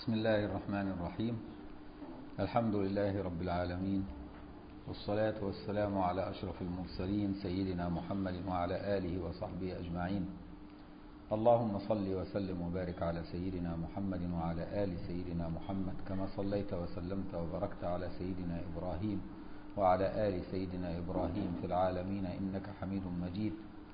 بسم الله الرحمن الرحيم الحمد لله رب العالمين والصلاة والسلام على أشرف المرسلين سيدنا محمد وعلى آله وصحبه أجمعين اللهم صل وسلم وبارك على سيدنا محمد وعلى آل سيدنا محمد كما صليت وسلمت وباركت على سيدنا إبراهيم وعلى آل سيدنا إبراهيم في العالمين إنك حميد مجيد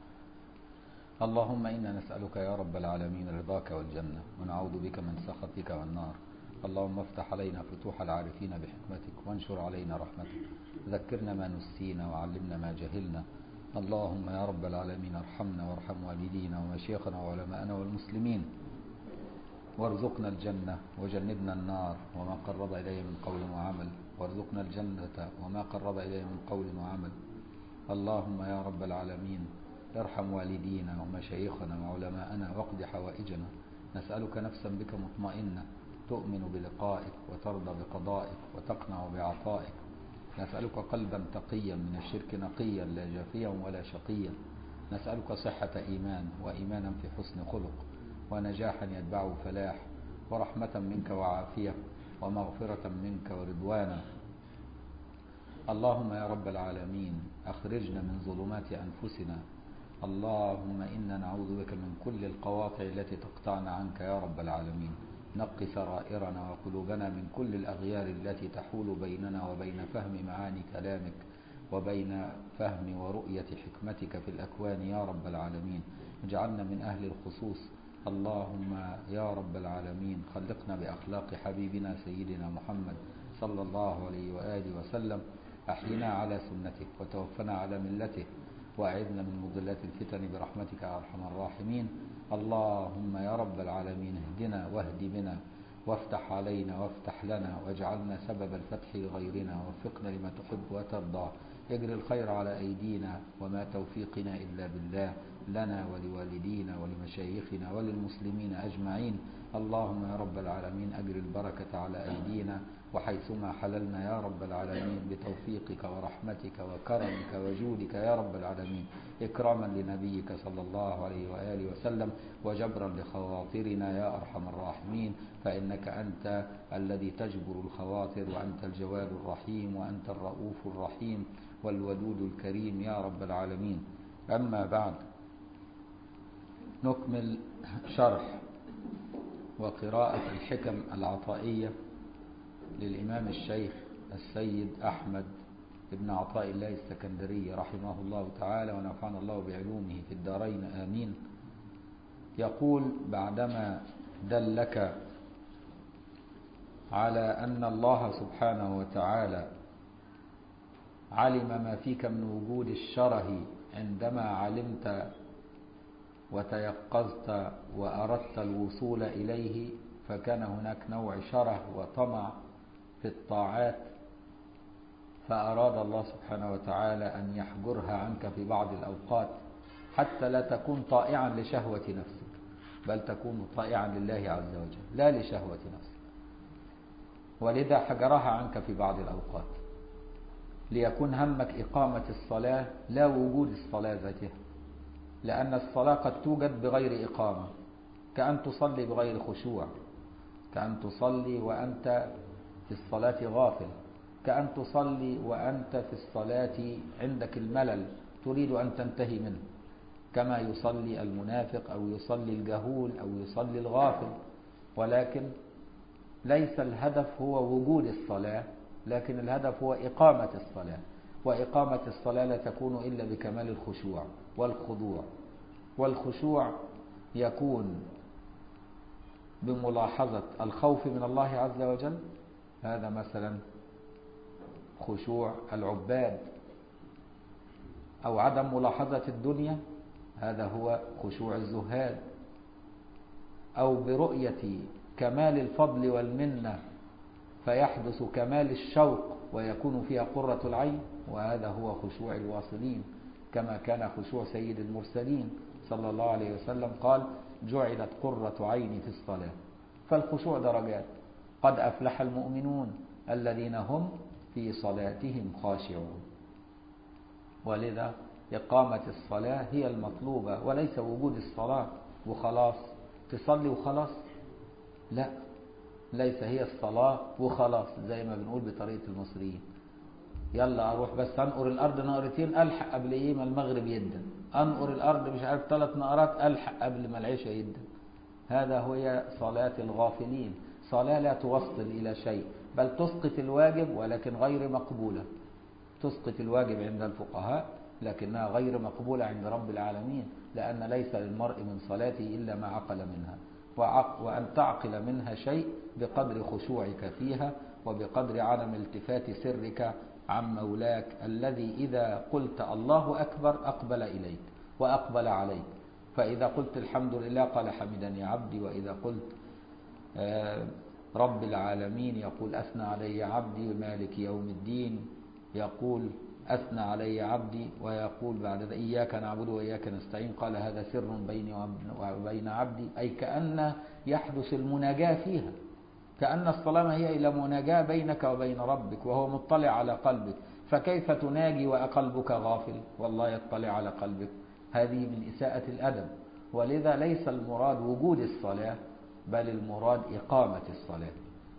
اللهم إنا نسألك يا رب العالمين رضاك والجنة ونعوذ بك من سخطك والنار اللهم افتح علينا فتوح العارفين بحكمتك وانشر علينا رحمتك ذكرنا ما نسينا وعلمنا ما جهلنا اللهم يا رب العالمين ارحمنا وارحم والدينا ومشيخنا وعلماءنا والمسلمين وارزقنا الجنة وجنبنا النار وما قرب إليه من قول وعمل وارزقنا الجنة وما قرب إليه من قول وعمل اللهم يا رب العالمين ارحم والدينا ومشايخنا وعلماءنا واقض حوائجنا نسألك نفسا بك مطمئنة تؤمن بلقائك وترضى بقضائك وتقنع بعطائك نسألك قلبا تقيا من الشرك نقيا لا جافيا ولا شقيا نسألك صحة إيمان وإيمانا في حسن خلق ونجاحا يتبعه فلاح ورحمة منك وعافية ومغفرة منك ورضوانا اللهم يا رب العالمين أخرجنا من ظلمات أنفسنا اللهم إنا نعوذ بك من كل القواطع التي تقطعنا عنك يا رب العالمين نق سرائرنا وقلوبنا من كل الأغيار التي تحول بيننا وبين فهم معاني كلامك وبين فهم ورؤية حكمتك في الأكوان يا رب العالمين اجعلنا من أهل الخصوص اللهم يا رب العالمين خلقنا بأخلاق حبيبنا سيدنا محمد صلى الله عليه وآله وسلم أحينا على سنتك وتوفنا على ملته وأعذنا من مضلات الفتن برحمتك يا أرحم الراحمين اللهم يا رب العالمين اهدنا واهد بنا وافتح علينا وافتح لنا واجعلنا سبب الفتح لغيرنا ووفقنا لما تحب وترضى اجر الخير على أيدينا وما توفيقنا إلا بالله لنا ولوالدينا ولمشايخنا وللمسلمين أجمعين اللهم يا رب العالمين أجر البركة على أيدينا وحيثما حللنا يا رب العالمين بتوفيقك ورحمتك وكرمك وجودك يا رب العالمين إكراما لنبيك صلى الله عليه وآله وسلم وجبرا لخواطرنا يا أرحم الراحمين فإنك أنت الذي تجبر الخواطر وأنت الجواد الرحيم وأنت الرؤوف الرحيم والودود الكريم يا رب العالمين أما بعد نكمل شرح وقراءة الحكم العطائية للإمام الشيخ السيد أحمد بن عطاء الله السكندري رحمه الله تعالى ونفعنا الله بعلومه في الدارين آمين يقول بعدما دلك على أن الله سبحانه وتعالى علم ما فيك من وجود الشره عندما علمت وتيقظت وأردت الوصول إليه فكان هناك نوع شره وطمع في الطاعات فأراد الله سبحانه وتعالى أن يحجرها عنك في بعض الأوقات حتى لا تكون طائعا لشهوة نفسك بل تكون طائعا لله عز وجل لا لشهوة نفسك ولذا حجرها عنك في بعض الأوقات ليكون همك إقامة الصلاة لا وجود الصلاة ذاتها لأن الصلاة قد توجد بغير إقامة كأن تصلي بغير خشوع كأن تصلي وأنت في الصلاة غافل كأن تصلي وأنت في الصلاة عندك الملل تريد أن تنتهي منه كما يصلي المنافق أو يصلي الجهول أو يصلي الغافل ولكن ليس الهدف هو وجود الصلاة لكن الهدف هو إقامة الصلاة وإقامة الصلاة لا تكون إلا بكمال الخشوع والخضوع والخشوع يكون بملاحظة الخوف من الله عز وجل هذا مثلا خشوع العباد أو عدم ملاحظة الدنيا هذا هو خشوع الزهاد أو برؤية كمال الفضل والمنة فيحدث كمال الشوق ويكون فيها قرة العين وهذا هو خشوع الواصلين كما كان خشوع سيد المرسلين صلى الله عليه وسلم قال جعلت قرة عيني في الصلاة فالخشوع درجات قد أفلح المؤمنون الذين هم في صلاتهم خاشعون ولذا إقامة الصلاة هي المطلوبة وليس وجود الصلاة وخلاص تصلي وخلاص لا ليس هي الصلاة وخلاص زي ما بنقول بطريقة المصريين يلا اروح بس انقر الارض نقرتين الحق قبل ايه ما المغرب يدن انقر الارض مش عارف ثلاث نقرات الحق قبل ما العشاء يدن هذا هو صلاة الغافلين صلاة لا توصل الى شيء بل تسقط الواجب ولكن غير مقبولة تسقط الواجب عند الفقهاء لكنها غير مقبولة عند رب العالمين لأن ليس للمرء من صلاته إلا ما عقل منها وأن تعقل منها شيء بقدر خشوعك فيها وبقدر عدم التفات سرك عن مولاك الذي إذا قلت الله أكبر أقبل إليك وأقبل عليك فإذا قلت الحمد لله قال حمدني عبدي وإذا قلت رب العالمين يقول أثنى علي عبدي مالك يوم الدين يقول أثنى علي عبدي ويقول بعد ذلك إياك نعبد وإياك نستعين قال هذا سر بيني وبين عبدي أي كأن يحدث المناجاة فيها كأن الصلاة هي إلى مناجاة بينك وبين ربك وهو مطلع على قلبك فكيف تناجي وقلبك غافل والله يطلع على قلبك هذه من إساءة الأدب ولذا ليس المراد وجود الصلاة بل المراد إقامة الصلاة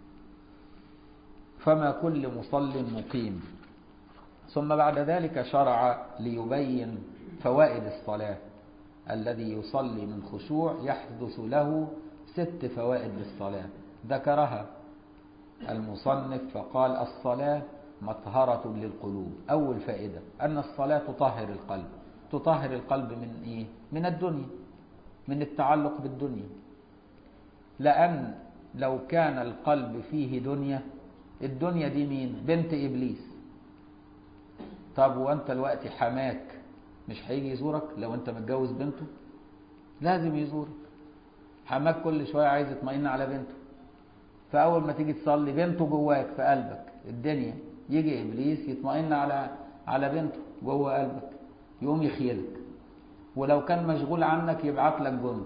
فما كل مصل مقيم ثم بعد ذلك شرع ليبين فوائد الصلاة الذي يصلي من خشوع يحدث له ست فوائد للصلاة ذكرها المصنف فقال الصلاة مطهرة للقلوب أول فائدة أن الصلاة تطهر القلب تطهر القلب من إيه؟ من الدنيا من التعلق بالدنيا لأن لو كان القلب فيه دنيا الدنيا دي مين بنت إبليس طب وانت الوقت حماك مش هيجي يزورك لو انت متجوز بنته لازم يزورك حماك كل شوية عايز يطمئن على بنته فأول ما تيجي تصلي بنته جواك في قلبك الدنيا يجي إبليس يطمئن على على بنته جوه قلبك يقوم يخيلك ولو كان مشغول عنك يبعت لك جند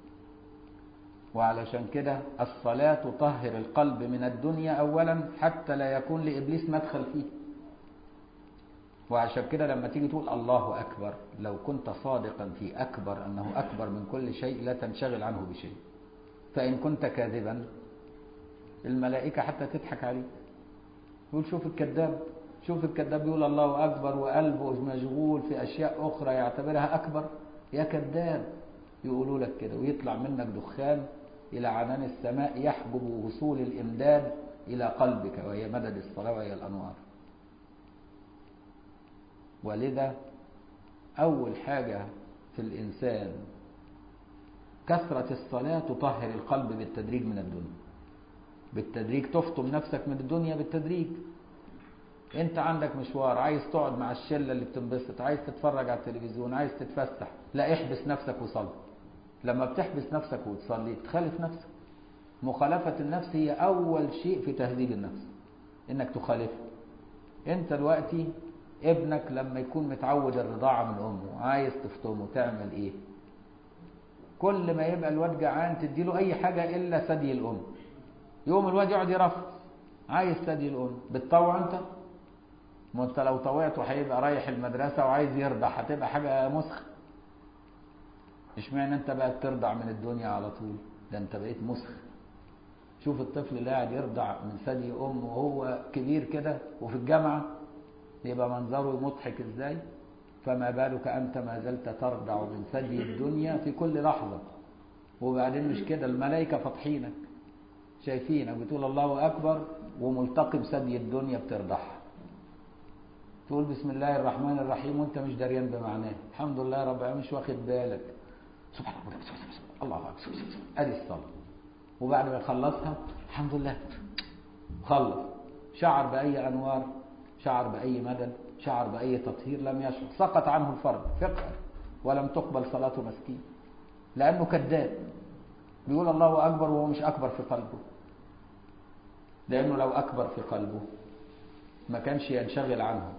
وعلشان كده الصلاة تطهر القلب من الدنيا أولا حتى لا يكون لإبليس مدخل فيه وعشان كده لما تيجي تقول الله أكبر لو كنت صادقا في أكبر أنه أكبر من كل شيء لا تنشغل عنه بشيء فإن كنت كاذبا الملائكة حتى تضحك عليك يقول شوف الكذاب شوف الكذاب يقول الله أكبر وقلبه مشغول في أشياء أخرى يعتبرها أكبر يا كذاب يقولوا لك كده ويطلع منك دخان إلى عنان السماء يحجب وصول الإمداد إلى قلبك وهي مدد الصلاة وهي الأنوار ولذا أول حاجة في الإنسان كثرة الصلاة تطهر القلب بالتدريج من الدنيا بالتدريج تفطم نفسك من الدنيا بالتدريج انت عندك مشوار عايز تقعد مع الشلة اللي بتنبسط عايز تتفرج على التلفزيون عايز تتفسح لا احبس نفسك وصلي لما بتحبس نفسك وتصلي تخالف نفسك مخالفة النفس هي أول شيء في تهذيب النفس إنك تخالفه أنت دلوقتي ابنك لما يكون متعود الرضاعة من أمه عايز تفطمه تعمل إيه كل ما يبقى الواد جعان تديله أي حاجة إلا ثدي الأم يوم الواد يقعد يرفض عايز ثدي الأم بتطوع أنت ما أنت لو طوعته هيبقى رايح المدرسة وعايز يرضع هتبقى حاجة مسخ اشمعنى انت بقى ترضع من الدنيا على طول ده انت بقيت مسخ شوف الطفل اللي قاعد يرضع من ثدي امه وهو كبير كده وفي الجامعه يبقى منظره مضحك ازاي فما بالك انت ما زلت ترضع من ثدي الدنيا في كل لحظه وبعدين مش كده الملائكه فاتحينك شايفينك بتقول الله اكبر وملتقم ثدي الدنيا بترضعها تقول بسم الله الرحمن الرحيم وانت مش دريان بمعناه الحمد لله رب العالمين مش واخد بالك سبحان الله الله اكبر ادي الصلاه وبعد ما يخلصها الحمد لله خلص شعر باي انوار شعر باي مدد شعر باي تطهير لم يشعر سقط عنه الفرض فقه ولم تقبل صلاته مسكين لانه كذاب بيقول الله اكبر وهو مش اكبر في قلبه لانه لو اكبر في قلبه ما كانش ينشغل عنه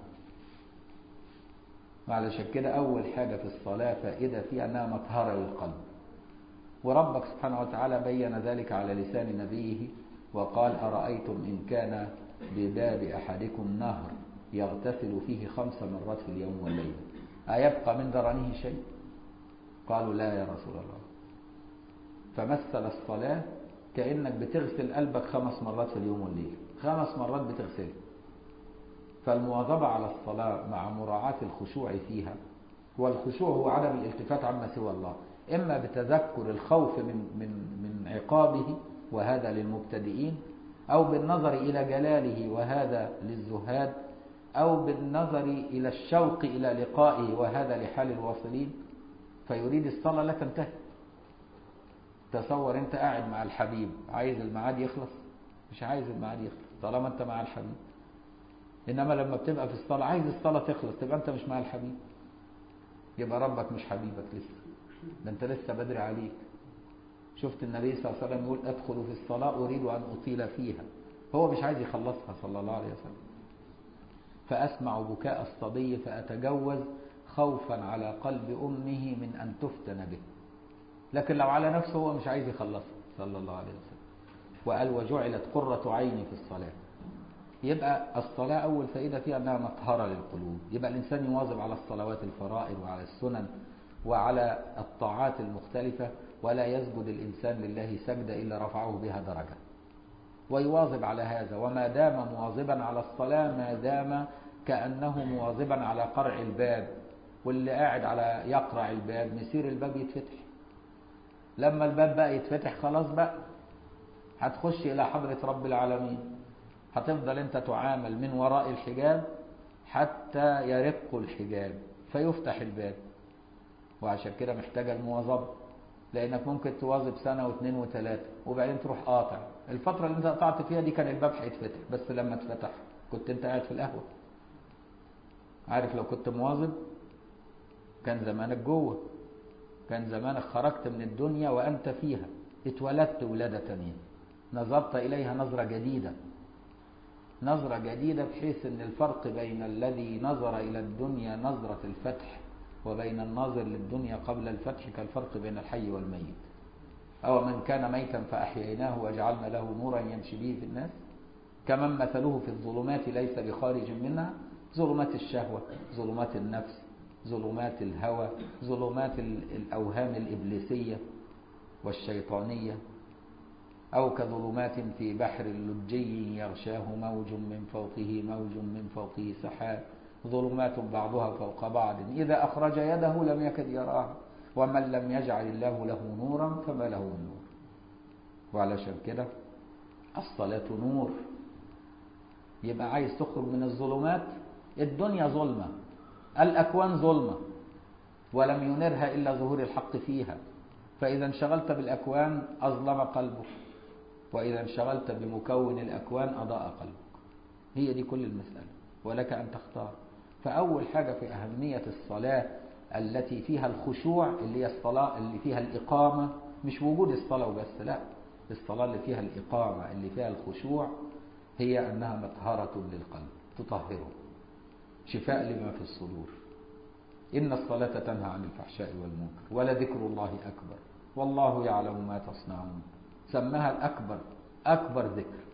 وعلشان كده أول حاجة في الصلاة فائدة فيها أنها مطهرة للقلب وربك سبحانه وتعالى بين ذلك على لسان نبيه وقال أرأيتم إن كان بباب أحدكم نهر يغتسل فيه خمس مرات في اليوم والليلة أيبقى من درنه شيء قالوا لا يا رسول الله فمثل الصلاة كأنك بتغسل قلبك خمس مرات في اليوم والليل خمس مرات بتغسله فالمواظبة على الصلاة مع مراعاة الخشوع فيها والخشوع هو عدم الالتفات عما سوى الله إما بتذكر الخوف من, من, من عقابه وهذا للمبتدئين أو بالنظر إلى جلاله وهذا للزهاد أو بالنظر إلى الشوق إلى لقائه وهذا لحال الواصلين فيريد الصلاة لا تنتهي تصور أنت قاعد مع الحبيب عايز الميعاد يخلص مش عايز الميعاد يخلص طالما أنت مع الحبيب إنما لما بتبقى في الصلاة عايز الصلاة تخلص تبقى أنت مش مع الحبيب يبقى ربك مش حبيبك لسه ده أنت لسه بدري عليك شفت النبي صلى الله عليه وسلم يقول أدخل في الصلاة أريد أن أطيل فيها هو مش عايز يخلصها صلى الله عليه وسلم فأسمع بكاء الصبي فأتجوز خوفا على قلب أمه من أن تفتن به لكن لو على نفسه هو مش عايز يخلصها صلى الله عليه وسلم وقال وجعلت قرة عيني في الصلاة يبقى الصلاة أول فائدة فيها أنها مطهرة للقلوب يبقى الإنسان يواظب على الصلوات الفرائض وعلى السنن وعلى الطاعات المختلفة ولا يسجد الإنسان لله سجدة إلا رفعه بها درجة ويواظب على هذا وما دام مواظبا على الصلاة ما دام كأنه مواظبا على قرع الباب واللي قاعد على يقرع الباب مسير الباب يتفتح لما الباب بقى يتفتح خلاص بقى هتخش إلى حضرة رب العالمين هتفضل أنت تعامل من وراء الحجاب حتى يرق الحجاب فيفتح الباب وعشان كده محتاجة المواظبة لأنك ممكن تواظب سنة واثنين وثلاثة وبعدين تروح قاطع الفترة اللي انت قطعت فيها دي كان الباب هيتفتح بس لما اتفتح كنت انت قاعد في القهوة عارف لو كنت مواظب كان زمانك جوه كان زمانك خرجت من الدنيا وأنت فيها اتولدت ولادة تانية نظرت إليها نظرة جديدة نظرة جديدة بحيث أن الفرق بين الذي نظر إلى الدنيا نظرة الفتح وبين الناظر للدنيا قبل الفتح كالفرق بين الحي والميت أو من كان ميتا فأحييناه وجعلنا له نورا يمشي به في الناس كمن مثله في الظلمات ليس بخارج منها ظلمات الشهوة ظلمات النفس ظلمات الهوى ظلمات الأوهام الإبليسية والشيطانية أو كظلمات في بحر لجي يغشاه موج من فوقه موج من فوقه سحاب ظلمات بعضها فوق بعض إذا أخرج يده لم يكد يراها ومن لم يجعل الله له نورا فما له من نور وعلشان كده الصلاة نور يبقى عايز تخرج من الظلمات الدنيا ظلمة الأكوان ظلمة ولم ينرها إلا ظهور الحق فيها فإذا انشغلت بالأكوان أظلم قلبك وإذا انشغلت بمكون الأكوان أضاء قلبك هي دي كل المسألة ولك أن تختار فأول حاجة في أهمية الصلاة التي فيها الخشوع اللي هي الصلاة اللي فيها الإقامة مش وجود الصلاة وبس لا الصلاة اللي فيها الإقامة اللي فيها الخشوع هي أنها مطهرة للقلب تطهره شفاء لما في الصدور إن الصلاة تنهى عن الفحشاء والمنكر ولذكر الله أكبر والله يعلم ما تصنعون سماها الأكبر أكبر ذكر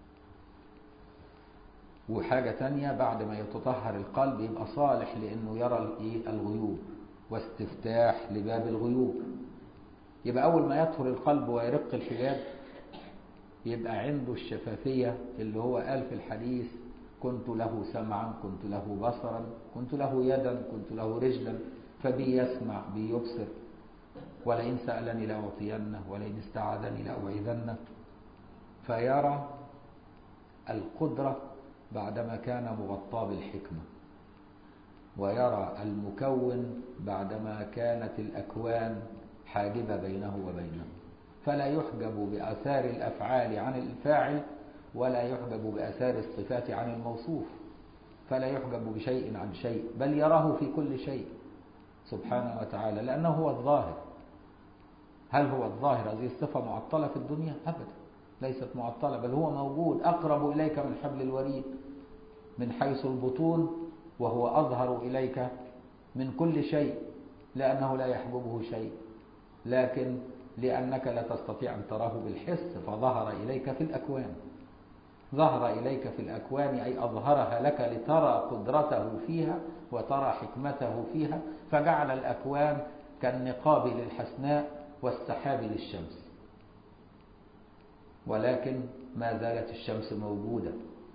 وحاجة تانية بعد ما يتطهر القلب يبقى صالح لأنه يرى الغيوب واستفتاح لباب الغيوب يبقى أول ما يطهر القلب ويرق الحجاب يبقى عنده الشفافية اللي هو قال في الحديث كنت له سمعا كنت له بصرا كنت له يدا كنت له رجلا فبي يسمع بي يبصر ولئن سألني لأعطينه ولئن استعاذني لأوعذنه فيرى القدرة بعدما كان مغطى بالحكمة ويرى المكون بعدما كانت الأكوان حاجبة بينه وبينه فلا يحجب بأثار الأفعال عن الفاعل ولا يحجب بأثار الصفات عن الموصوف فلا يحجب بشيء عن شيء بل يراه في كل شيء سبحانه وتعالى لأنه هو الظاهر هل هو الظاهر هذه الصفة معطلة في الدنيا أبدا ليست معطلة بل هو موجود أقرب إليك من حبل الوريد من حيث البطون وهو أظهر إليك من كل شيء لأنه لا يحببه شيء لكن لأنك لا تستطيع أن تراه بالحس فظهر إليك في الأكوان ظهر إليك في الأكوان أي أظهرها لك لترى قدرته فيها وترى حكمته فيها فجعل الأكوان كالنقاب للحسناء والسحاب للشمس ولكن ما زالت الشمس موجودة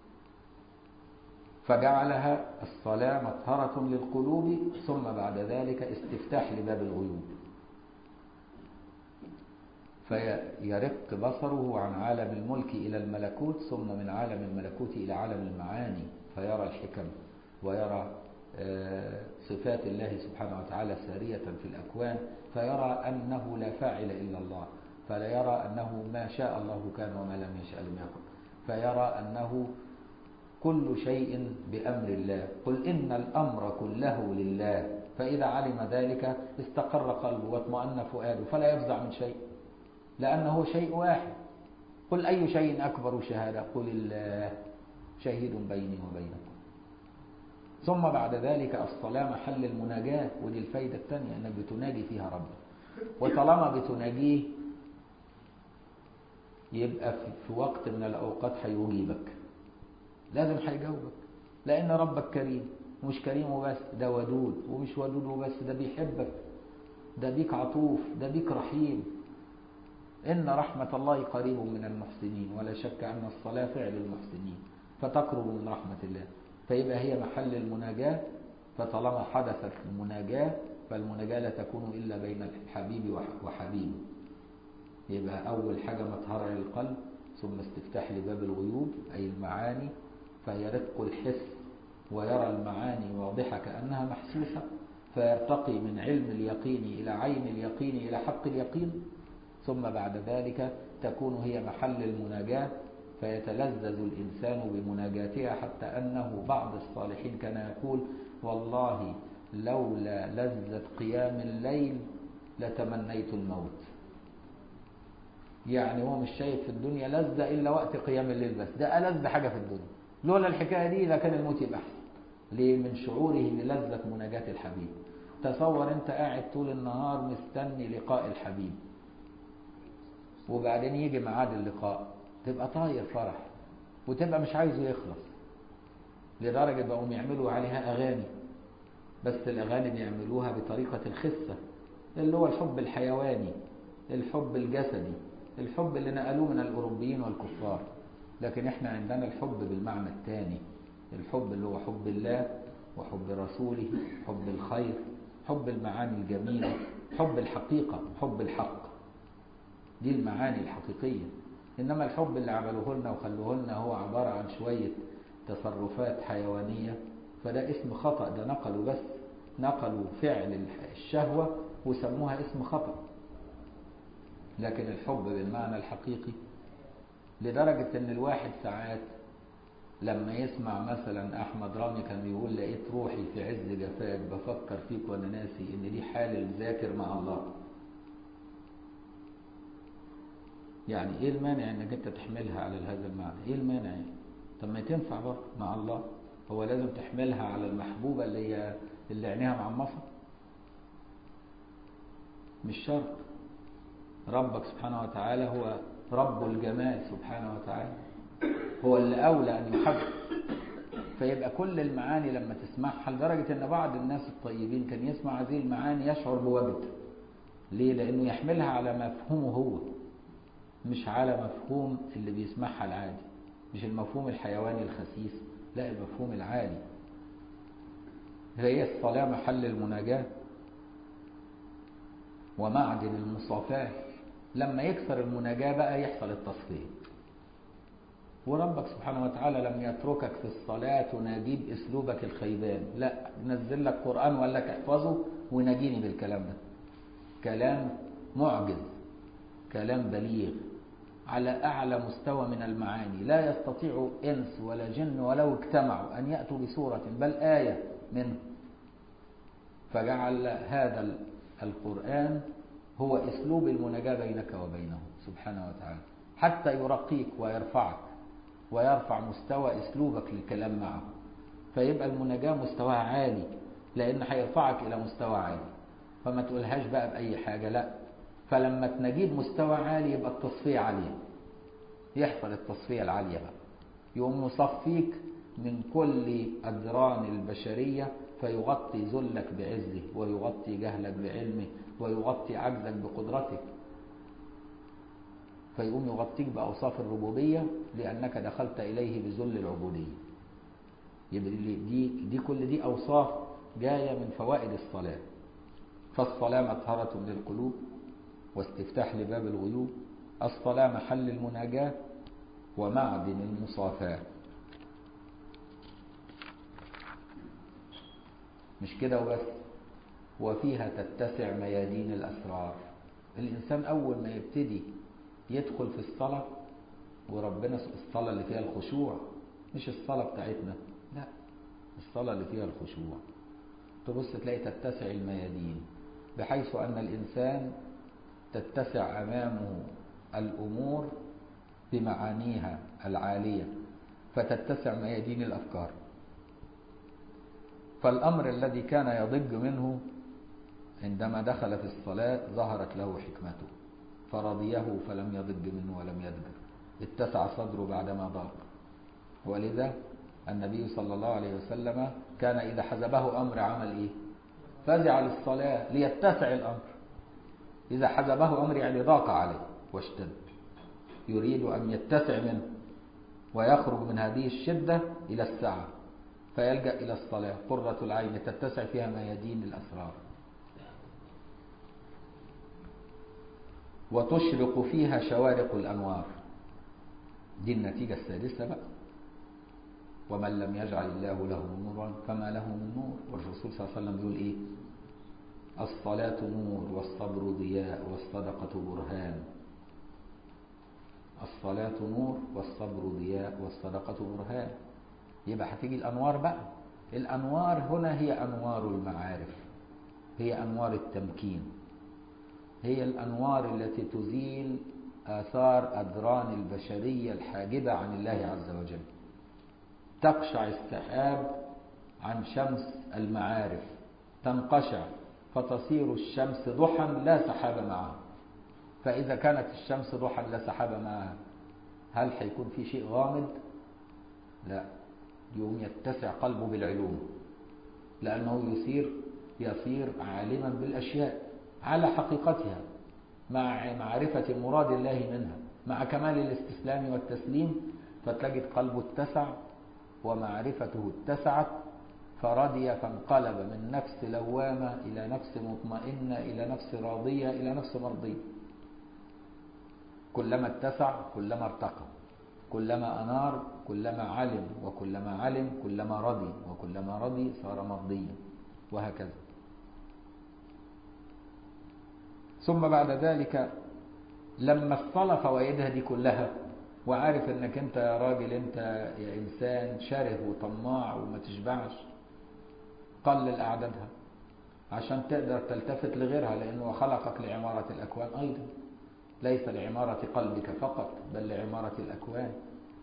فجعلها الصلاة مطهرة للقلوب ثم بعد ذلك استفتاح لباب الغيوب فيرق بصره عن عالم الملك إلى الملكوت ثم من عالم الملكوت إلى عالم المعاني فيرى الحكم ويرى صفات الله سبحانه وتعالى سارية في الأكوان فيرى أنه لا فاعل إلا الله فلا يرى أنه ما شاء الله كان وما لم يشاء لم يكن فيرى أنه كل شيء بأمر الله قل إن الأمر كله لله فإذا علم ذلك استقر قلبه واطمأن فؤاده فلا يفزع من شيء لأنه شيء واحد قل أي شيء أكبر شهادة قل الله شهيد بيني وبينكم ثم بعد ذلك الصلاة محل المناجاة ودي الفايدة الثانية أنك بتناجي فيها ربك وطالما بتناجيه يبقى في وقت من الأوقات هيجيبك لازم هيجاوبك لأن ربك كريم ومش كريم وبس ده ودود ومش ودود وبس ده بيحبك ده بيك عطوف ده بيك رحيم إن رحمة الله قريب من المحسنين ولا شك أن الصلاة فعل المحسنين فتقرب من رحمة الله فيبقى هي محل المناجاة فطالما حدثت المناجاة فالمناجاة لا تكون إلا بين الحبيب وحبيبه يبقى أول حاجة مطهرة للقلب ثم استفتاح لباب الغيوب أي المعاني فيرق الحس ويرى المعاني واضحة كأنها محسوسة فيرتقي من علم اليقين إلى عين اليقين إلى حق اليقين ثم بعد ذلك تكون هي محل المناجاة فيتلذذ الإنسان بمناجاتها حتى أنه بعض الصالحين كان يقول والله لولا لذة قيام الليل لتمنيت الموت يعني هو مش شايف في الدنيا لذة إلا وقت قيام الليل بس ده ألذ حاجة في الدنيا لولا الحكاية دي لكان الموت يبقى أحسن ليه من شعوره بلذة مناجاة الحبيب تصور أنت قاعد طول النهار مستني لقاء الحبيب وبعدين يجي ميعاد اللقاء تبقى طاير فرح وتبقى مش عايزه يخلص لدرجة بقوا يعملوا عليها أغاني بس الأغاني بيعملوها بطريقة الخسة اللي هو الحب الحيواني الحب الجسدي الحب اللي نقلوه من الأوروبيين والكفار لكن احنا عندنا الحب بالمعنى الثاني الحب اللي هو حب الله وحب رسوله حب الخير حب المعاني الجميلة حب الحقيقة حب الحق دي المعاني الحقيقية إنما الحب اللي عملوه لنا وخلوه لنا هو عبارة عن شوية تصرفات حيوانية فده اسم خطأ ده نقلوا بس نقلوا فعل الشهوة وسموها اسم خطأ لكن الحب بالمعنى الحقيقي لدرجة ان الواحد ساعات لما يسمع مثلا احمد رامي كان بيقول لقيت روحي في عز جفاك بفكر فيك وانا ناسي ان دي حال الذاكر مع الله يعني ايه المانع انك انت تحملها على هذا المعنى ايه المانع يعني طب ما تنفع برضه مع الله هو لازم تحملها على المحبوبة اللي هي اللي عينيها معمصة مش شرط ربك سبحانه وتعالى هو رب الجمال سبحانه وتعالى هو اللي أولى أن يحب فيبقى كل المعاني لما تسمعها لدرجة أن بعض الناس الطيبين كان يسمع هذه المعاني يشعر بوجد ليه؟ لأنه يحملها على مفهومه هو مش على مفهوم اللي بيسمعها العادي مش المفهوم الحيواني الخسيس لا المفهوم العالي هي الصلاة محل المناجاة ومعدن المصافاة لما يكثر المناجاة بقى يحصل التصفية وربك سبحانه وتعالى لم يتركك في الصلاة تناجيه بأسلوبك الخيبان لا نزل لك قرآن وقال لك احفظه وناجيني بالكلام ده كلام معجز كلام بليغ على أعلى مستوى من المعاني لا يستطيع إنس ولا جن ولو اجتمعوا أن يأتوا بسورة بل آية منه فجعل هذا القرآن هو أسلوب المناجاة بينك وبينه سبحانه وتعالى حتى يرقيك ويرفعك ويرفع مستوى أسلوبك للكلام معه فيبقى المناجاة مستواها عالي لأن هيرفعك إلى مستوى عالي فما تقولهاش بقى بأي حاجة لا فلما تنجيب مستوى عالي يبقى التصفية عالية يحصل التصفية العالية بقى يقوم مصفيك من كل أدران البشرية فيغطي ذلك بعزه ويغطي جهلك بعلمه ويغطي عجزك بقدرتك فيقوم يغطيك بأوصاف الربوبية لأنك دخلت إليه بذل العبودية يبقى دي, دي كل دي أوصاف جاية من فوائد الصلاة فالصلاة مطهرة للقلوب واستفتاح لباب الغيوب الصلاة محل المناجاة ومعدن المصافاة مش كده وبس وفيها تتسع ميادين الأسرار الإنسان أول ما يبتدي يدخل في الصلاة وربنا الصلاة اللي فيها الخشوع مش الصلاة بتاعتنا لا الصلاة اللي فيها الخشوع تبص تلاقي تتسع الميادين بحيث أن الإنسان تتسع أمامه الأمور بمعانيها العالية فتتسع ميادين الأفكار فالأمر الذي كان يضج منه عندما دخل في الصلاة ظهرت له حكمته فرضيه فلم يضج منه ولم يدجر اتسع صدره بعدما ضاق ولذا النبي صلى الله عليه وسلم كان إذا حزبه أمر عمل إيه فزع للصلاة ليتسع الأمر إذا حزبه أمر يعني ضاق عليه واشتد يريد أن يتسع منه ويخرج من هذه الشدة إلى السعة فيلجأ إلى الصلاة قرة العين تتسع فيها ميادين الأسرار وتشرق فيها شوارق الأنوار دي النتيجة السادسة بقى ومن لم يجعل الله له نورا فما له من نور والرسول صلى الله عليه وسلم بيقول إيه الصلاة نور والصبر ضياء والصدقة برهان الصلاة نور والصبر ضياء والصدقة برهان يبقى هتيجي الأنوار بقى الأنوار هنا هي أنوار المعارف هي أنوار التمكين هي الأنوار التي تزيل آثار أدران البشرية الحاجبة عن الله عز وجل تقشع السحاب عن شمس المعارف تنقشع فتصير الشمس ضحى لا سحاب معها فإذا كانت الشمس ضحى لا سحاب معها هل هيكون في شيء غامض؟ لا يوم يتسع قلبه بالعلوم لأنه يصير يصير عالما بالأشياء على حقيقتها مع معرفة مراد الله منها مع كمال الاستسلام والتسليم فتجد قلبه اتسع ومعرفته اتسعت فرضي فانقلب من نفس لوامة إلى نفس مطمئنة إلى نفس راضية إلى نفس مرضية كلما اتسع كلما ارتقى كلما أنار كلما علم وكلما علم كلما رضي وكلما رضي صار مرضيا وهكذا ثم بعد ذلك لما اصطلى فوائدها دي كلها وعارف انك انت يا راجل انت يا انسان شره وطماع وما تشبعش قلل اعدادها عشان تقدر تلتفت لغيرها لانه خلقك لعمارة الاكوان ايضا ليس لعمارة قلبك فقط بل لعمارة الاكوان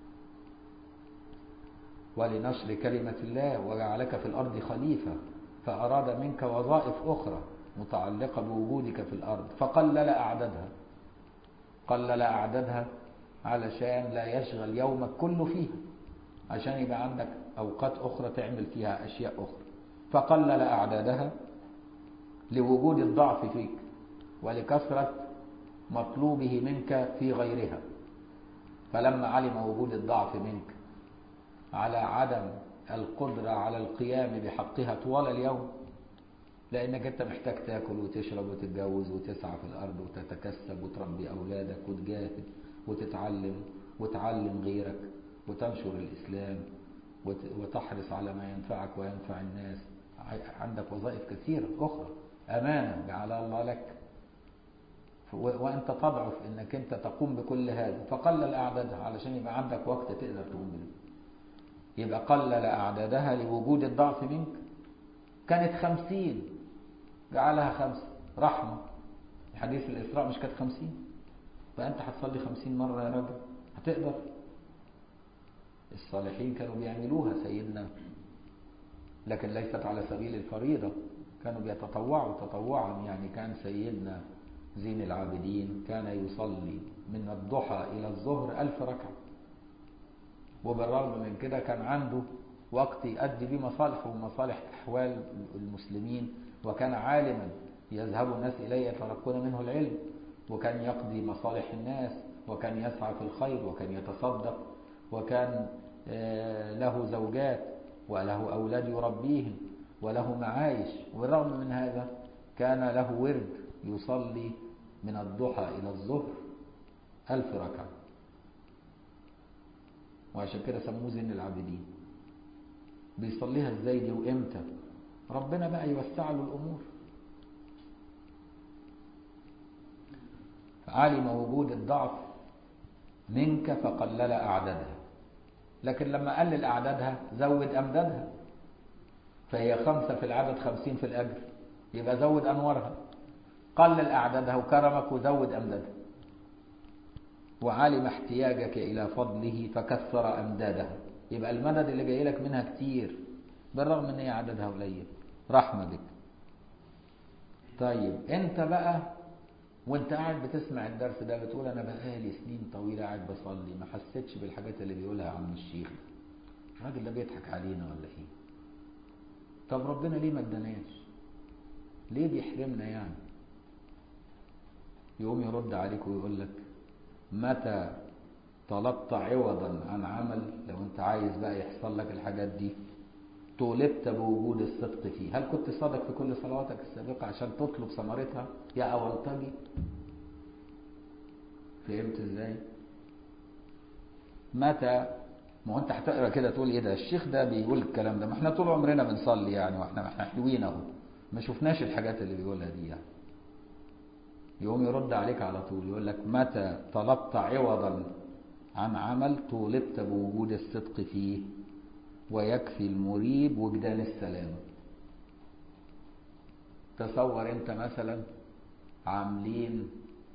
ولنشر كلمة الله وجعلك في الارض خليفة فاراد منك وظائف اخرى متعلقة بوجودك في الارض فقلل اعدادها قلل اعدادها علشان لا يشغل يومك كله فيها عشان يبقى عندك أوقات أخرى تعمل فيها أشياء أخرى فقلل أعدادها لوجود الضعف فيك ولكثرة مطلوبه منك في غيرها فلما علم وجود الضعف منك على عدم القدرة على القيام بحقها طوال اليوم لأنك أنت محتاج تاكل وتشرب وتتجوز وتسعى في الأرض وتتكسب وتربي أولادك وتجاهد وتتعلم وتعلم غيرك وتنشر الإسلام وتحرص على ما ينفعك وينفع الناس عندك وظائف كثيرة أخرى أمانة جعلها الله لك وأنت تضعف أنك أنت تقوم بكل هذا فقلل أعدادها علشان يبقى عندك وقت تقدر تقوم به يبقى قلل أعدادها لوجود الضعف منك كانت خمسين جعلها خمسة رحمة حديث الإسراء مش كانت خمسين فأنت هتصلي خمسين مرة يا راجل هتقدر الصالحين كانوا بيعملوها سيدنا لكن ليست على سبيل الفريضة كانوا بيتطوعوا تطوعا يعني كان سيدنا زين العابدين كان يصلي من الضحى إلى الظهر ألف ركعة وبالرغم من كده كان عنده وقت يؤدي به مصالحه ومصالح أحوال المسلمين وكان عالما يذهب الناس إليه يتلقون منه العلم وكان يقضي مصالح الناس وكان يسعى في الخير وكان يتصدق وكان له زوجات وله أولاد يربيهم وله معايش والرغم من هذا كان له ورد يصلي من الضحى إلى الظهر ألف ركعة وعشان كده سموه زين العابدين بيصليها ازاي دي وامتى ربنا بقى يوسع له الأمور علم وجود الضعف منك فقلل أعدادها لكن لما قلل أعدادها زود أمدادها فهي خمسة في العدد خمسين في الأجر يبقى زود أنوارها قلل أعدادها وكرمك وزود أمدادها وعلم احتياجك إلى فضله فكثر أمدادها يبقى المدد اللي جاي لك منها كتير بالرغم ان هي عددها قليل رحمة بك طيب انت بقى وانت قاعد بتسمع الدرس ده بتقول انا بقالي سنين طويلة قاعد بصلي ما حسيتش بالحاجات اللي بيقولها عم الشيخ الراجل ده بيضحك علينا ولا ايه طب ربنا ليه ما اداناش ليه بيحرمنا يعني يقوم يرد عليك ويقول لك متى طلبت عوضا عن عمل لو انت عايز بقى يحصل لك الحاجات دي طولبت بوجود الصدق فيه هل كنت صادق في كل صلواتك السابقة عشان تطلب ثمرتها يا أولطجي فهمت ازاي متى ما هو انت هتقرا كده تقول ايه ده الشيخ ده بيقول الكلام ده ما احنا طول عمرنا بنصلي يعني واحنا احنا حلوين اهو ما شفناش الحاجات اللي بيقولها دي يعني يقوم يرد عليك على طول يقول لك متى طلبت عوضا عن عمل طولبت بوجود الصدق فيه ويكفي المريب وجدان السلام تصور انت مثلا عاملين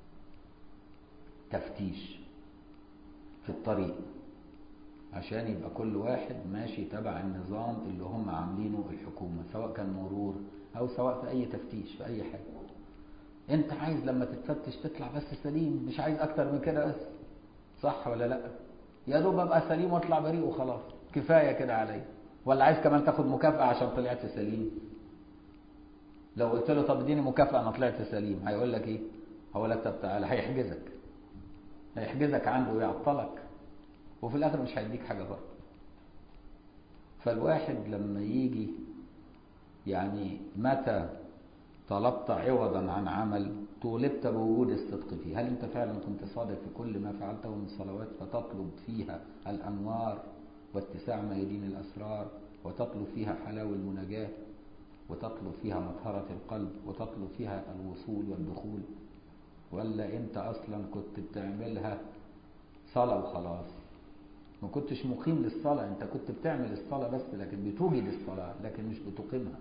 تفتيش في الطريق عشان يبقى كل واحد ماشي تبع النظام اللي هم عاملينه الحكومة سواء كان مرور او سواء في اي تفتيش في اي حاجة انت عايز لما تتفتش تطلع بس سليم مش عايز اكتر من كده بس صح ولا لا يا دوب ابقى سليم واطلع بريء وخلاص كفايه كده عليا ولا عايز كمان تاخد مكافاه عشان طلعت سليم لو قلت له طب اديني مكافاه انا طلعت سليم هيقول لك ايه هقول لك طب تعالى هيحجزك هيحجزك عنده ويعطلك وفي الاخر مش هيديك حاجه برضه فالواحد لما يجي يعني متى طلبت عوضا عن عمل طولبت بوجود الصدق فيه هل انت فعلا كنت صادق في كل ما فعلته من الصلوات فتطلب فيها الانوار واتساع ميادين الاسرار وتطلب فيها حلاوة المناجاة وتطلب فيها مطهرة القلب وتطلب فيها الوصول والدخول ولا انت اصلا كنت بتعملها صلاة وخلاص ما كنتش مقيم للصلاة انت كنت بتعمل الصلاة بس لكن بتوجد الصلاة لكن مش بتقيمها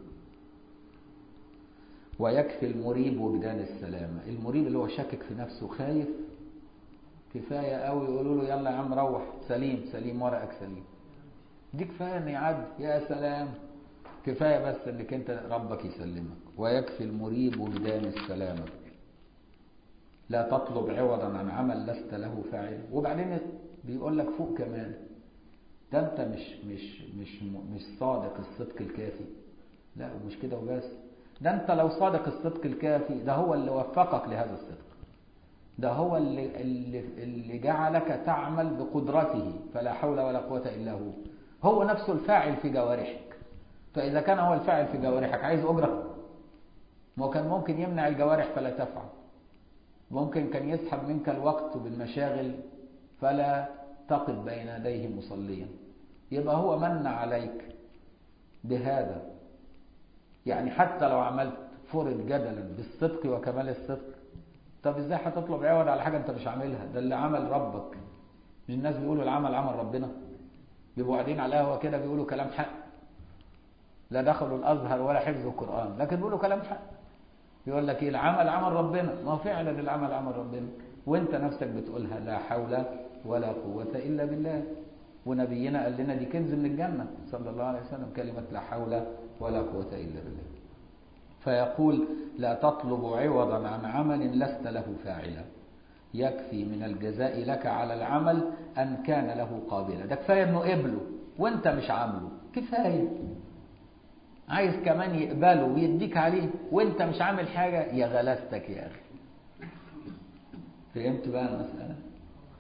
ويكفي المريب وجدان السلامة المريب اللي هو شاكك في نفسه خايف كفاية قوي يقولوا له يلا يا عم روح سليم سليم ورقك سليم دي كفاية ان يعدي يا سلام كفاية بس انك انت ربك يسلمك ويكفي المريب وجدان السلامة لا تطلب عوضا عن عمل لست له فاعل وبعدين بيقول لك فوق كمان ده انت مش مش مش مش صادق الصدق الكافي لا ومش كده وبس ده انت لو صادق الصدق الكافي ده هو اللي وفقك لهذا الصدق ده هو اللي, اللي, اللي جعلك تعمل بقدرته فلا حول ولا قوة إلا هو هو نفسه الفاعل في جوارحك فإذا كان هو الفاعل في جوارحك عايز أجرة ما كان ممكن يمنع الجوارح فلا تفعل ممكن كان يسحب منك الوقت بالمشاغل فلا تقف بين يديه مصليا يبقى هو من عليك بهذا يعني حتى لو عملت فرض جدلا بالصدق وكمال الصدق طب ازاي هتطلب عوض على حاجه انت مش عاملها ده اللي عمل ربك مش الناس بيقولوا العمل عمل ربنا بيبقوا قاعدين على القهوه كده بيقولوا كلام حق لا دخلوا الازهر ولا حفظوا القران لكن بيقولوا كلام حق يقول لك ايه العمل عمل ربنا ما هو فعلا العمل عمل ربنا وانت نفسك بتقولها لا حول ولا قوه الا بالله ونبينا قال لنا دي كنز من الجنه صلى الله عليه وسلم كلمه لا حول ولا قوه الا بالله فيقول لا تطلب عوضا عن عمل لست له فاعلا يكفي من الجزاء لك على العمل أن كان له قابلا ده كفاية أنه قبله وانت مش عامله كفاية عايز كمان يقبله ويديك عليه وانت مش عامل حاجة يا غلاستك يا أخي فهمت بقى المسألة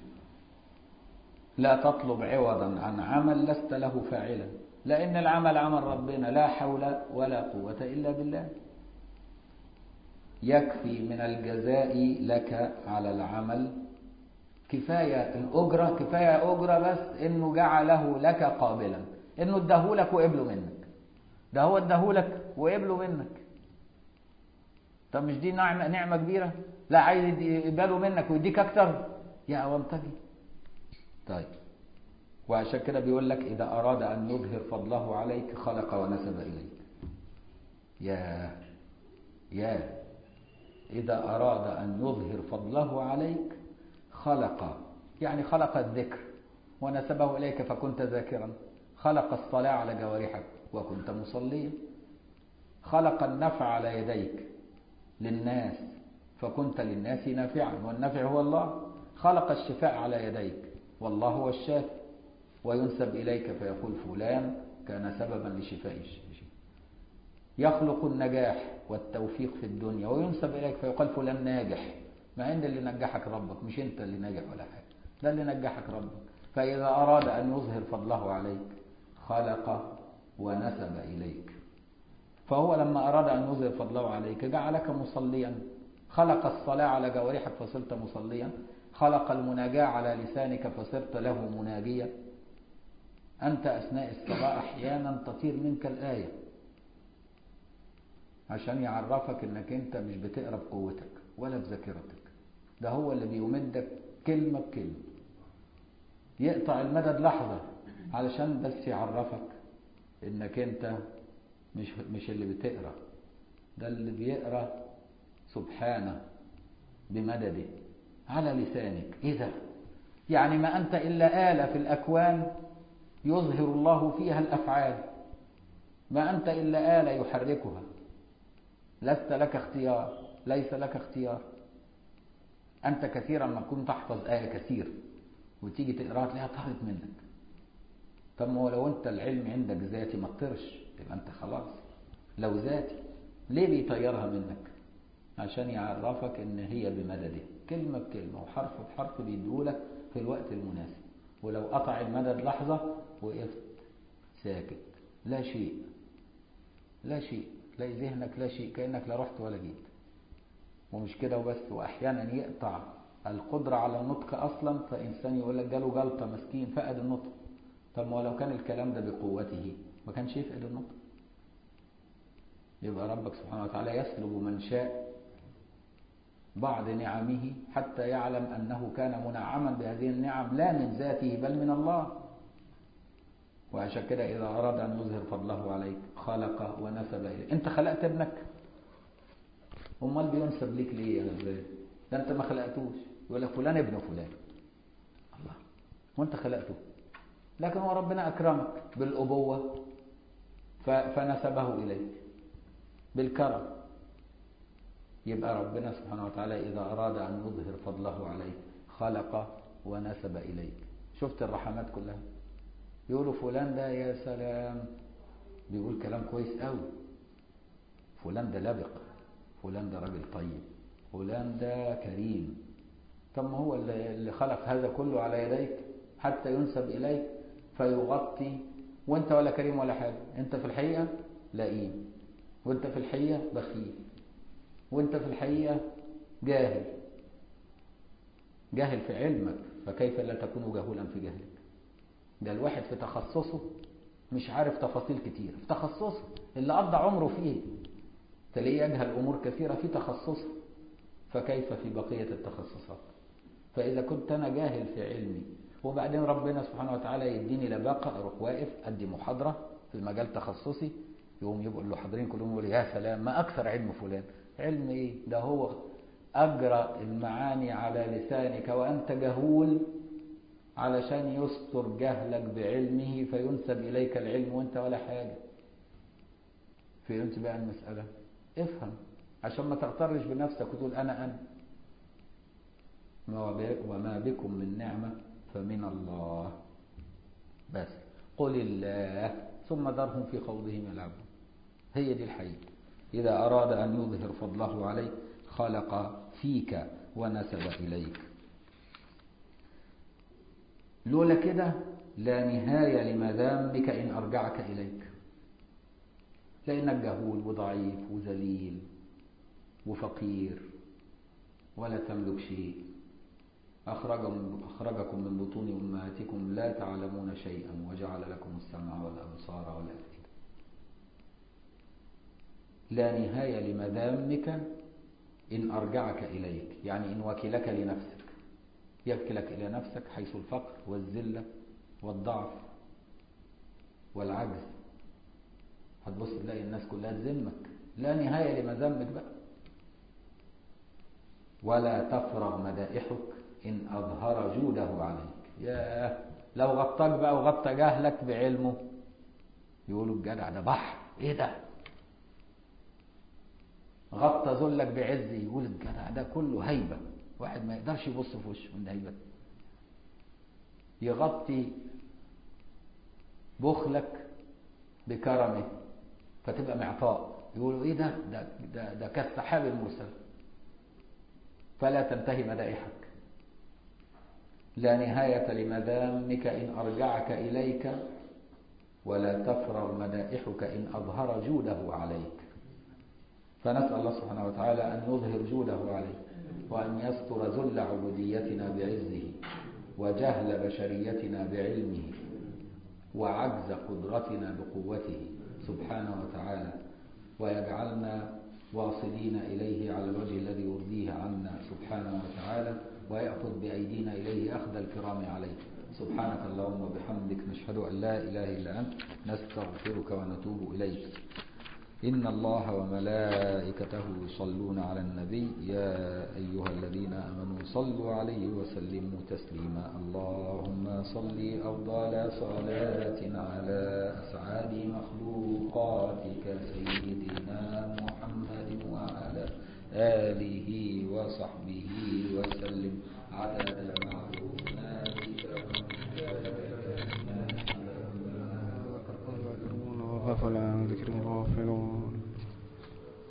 لا تطلب عوضا عن عمل لست له فاعلا لأن العمل عمل ربنا لا حول ولا قوة إلا بالله يكفي من الجزاء لك على العمل كفاية الأجرة كفاية أجرة بس إنه جعله لك قابلا إنه اداهولك وقبله منك ده هو اداهولك وقبله منك طب مش دي نعمة, نعمة كبيرة لا عايز يقبله منك ويديك أكتر يا أونتجي طيب وعشان كده بيقول لك إذا أراد أن يظهر فضله عليك خلق ونسب إليك يا يا إذا أراد أن يظهر فضله عليك خلق يعني خلق الذكر ونسبه إليك فكنت ذاكرا خلق الصلاة على جوارحك وكنت مصليا خلق النفع على يديك للناس فكنت للناس نافعا والنفع هو الله خلق الشفاء على يديك والله هو الشافي وينسب إليك فيقول فلان كان سببا لشفاء الشيء يخلق النجاح والتوفيق في الدنيا وينسب إليك فيقال فلان ناجح مع ان اللي نجحك ربك مش انت اللي ناجح ولا حاجة ده اللي نجحك ربك فإذا أراد أن يظهر فضله عليك خلق ونسب إليك فهو لما أراد أن يظهر فضله عليك جعلك مصليا خلق الصلاة على جوارحك فصرت مصليا خلق المناجاة على لسانك فصرت له مناجيا أنت أثناء الصلاة أحيانا تطير منك الآية عشان يعرفك أنك أنت مش بتقرأ بقوتك ولا بذاكرتك ده هو اللي بيمدك كلمة بكلمة يقطع المدد لحظة علشان بس يعرفك انك انت مش مش اللي بتقرا ده اللي بيقرا سبحانه بمدده على لسانك اذا يعني ما انت الا آلة في الاكوان يظهر الله فيها الافعال ما انت الا آلة يحركها لست لك اختيار ليس لك اختيار انت كثيرا ما كنت تحفظ آية كثير وتيجي تقراها تلاقيها طارت منك طب ما هو لو انت العلم عندك ذاتي ما تطرش يبقى انت خلاص لو ذاتي ليه بيطيرها منك عشان يعرفك ان هي بمدده كلمة بكلمة وحرف بحرف بيديهولك في الوقت المناسب ولو قطع المدد لحظة وقفت ساكت لا شيء لا شيء تلاقي ذهنك لا شيء كأنك لا رحت ولا جيت ومش كده وبس واحيانا يقطع القدرة على النطق اصلا فانسان يقول لك جاله جلطة مسكين فقد النطق طب ما لو كان الكلام ده بقوته ما كانش يفقد النطق يبقى ربك سبحانه وتعالى يسلب من شاء بعض نعمه حتى يعلم أنه كان منعما بهذه النعم لا من ذاته بل من الله وعشان كده إذا أراد أن يظهر فضله عليك خلق ونسب إليك أنت خلقت ابنك أمال بينسب ليك ليه يا غزال ده أنت ما خلقتوش يقول لك فلان ابن فلان الله وأنت خلقته لكن هو ربنا أكرمك بالأبوة فنسبه إليك بالكرم يبقى ربنا سبحانه وتعالى إذا أراد أن يظهر فضله عليك خلق ونسب إليك شفت الرحمات كلها يقولوا فلان ده يا سلام بيقول كلام كويس قوي فلان ده لبق فلان ده راجل طيب فلان ده كريم طب ما هو اللي خلق هذا كله على يديك حتى ينسب إليك فيغطي وانت ولا كريم ولا حاجة انت في الحقيقة لئيم وانت في الحقيقة بخيل وانت في الحقيقة جاهل جاهل في علمك فكيف لا تكون جهولا في جهلك ده الواحد في تخصصه مش عارف تفاصيل كتير في تخصصه اللي قضى عمره فيه تلاقيه يجهل أمور كثيرة في تخصصه فكيف في بقية التخصصات فإذا كنت أنا جاهل في علمي وبعدين ربنا سبحانه وتعالى يديني لباقة أروح واقف أدي محاضرة في المجال تخصصي يقوم يبقوا اللي حاضرين كلهم يقولوا يا سلام ما أكثر علم فلان علم إيه ده هو أجرى المعاني على لسانك وأنت جهول علشان يستر جهلك بعلمه فينسب إليك العلم وأنت ولا حاجة فهمت بقى المسألة افهم عشان ما تغترش بنفسك وتقول أنا أنا وما بكم من نعمة فمن الله بس قل الله ثم ذرهم في خوضهم يلعبون هي دي الحقيقة إذا أراد أن يظهر فضله عليك خلق فيك ونسب إليك لولا كده لا نهاية لمذامك إن أرجعك إليك لأنك جهول وضعيف وذليل وفقير ولا تملك شيء أخرجكم, أخرجكم من بطون أمهاتكم لا تعلمون شيئا وجعل لكم السمع والأبصار والأفئدة لا نهاية لمذامك إن أرجعك إليك يعني إن وكلك لنفسك يكلك إلى نفسك حيث الفقر والذلة والضعف والعجز هتبص تلاقي الناس كلها تذمك لا نهاية لمذمك بقى ولا تفرغ مدائحك إن أظهر جوده عليك ياه لو غطاك بقى وغطى جهلك بعلمه يقولوا الجدع ده بحر ايه ده غطى ذلك بعزه يقول الجدع ده كله هيبة واحد ما يقدرش يبص في وشه من هيبة يغطي بخلك بكرمه فتبقى معطاء يقولوا ايه ده ده ده, ده كالسحاب المرسل فلا تنتهي مدائحك لا نهاية لمذامك إن أرجعك إليك ولا تفرغ مدائحك إن أظهر جوده عليك فنسأل الله سبحانه وتعالى أن يظهر جوده عليك وأن يستر ذل عبوديتنا بعزه وجهل بشريتنا بعلمه وعجز قدرتنا بقوته سبحانه وتعالى ويجعلنا واصلين إليه على الوجه الذي يرضيه عنا سبحانه وتعالى ويأخذ بأيدينا إليه أخذ الكرام عليه سبحانك اللهم وبحمدك نشهد أن لا إله إلا أنت نستغفرك ونتوب إليك إن الله وملائكته يصلون على النبي يا أيها الذين آمنوا صلوا عليه وسلموا تسليما اللهم صل أفضل صلاة على أسعد مخلوقاتك سيدنا محمد وعلى آله وصحبه وسلم عدد معلوماتك وغفل عن ذكر الله